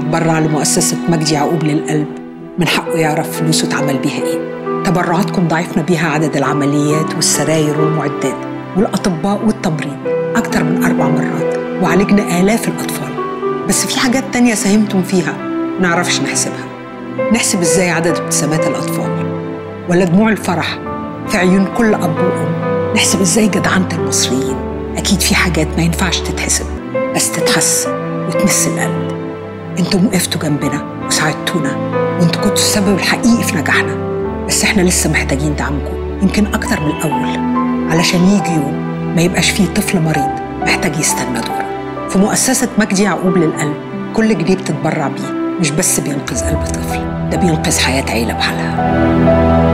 تبرع لمؤسسة مجدي يعقوب للقلب من حقه يعرف فلوسه اتعمل بيها ايه تبرعاتكم ضاعفنا بيها عدد العمليات والسراير والمعدات والأطباء والتمريض أكتر من أربع مرات وعالجنا آلاف الأطفال بس في حاجات تانية ساهمتم فيها نعرفش نحسبها نحسب ازاي عدد ابتسامات الأطفال ولا دموع الفرح في عيون كل أب وأم نحسب ازاي جدعنة المصريين أكيد في حاجات ما ينفعش تتحسب بس تتحس وتمس القلب انتم وقفتوا جنبنا وساعدتونا وانتوا كنتوا السبب الحقيقي في نجاحنا بس احنا لسه محتاجين دعمكم يمكن أكتر من الأول علشان يجي يوم ما يبقاش فيه طفل مريض محتاج يستنى دوره في مؤسسة مجدي يعقوب للقلب كل جنيه بتتبرع بيه مش بس بينقذ قلب طفل ده بينقذ حياة عيلة بحالها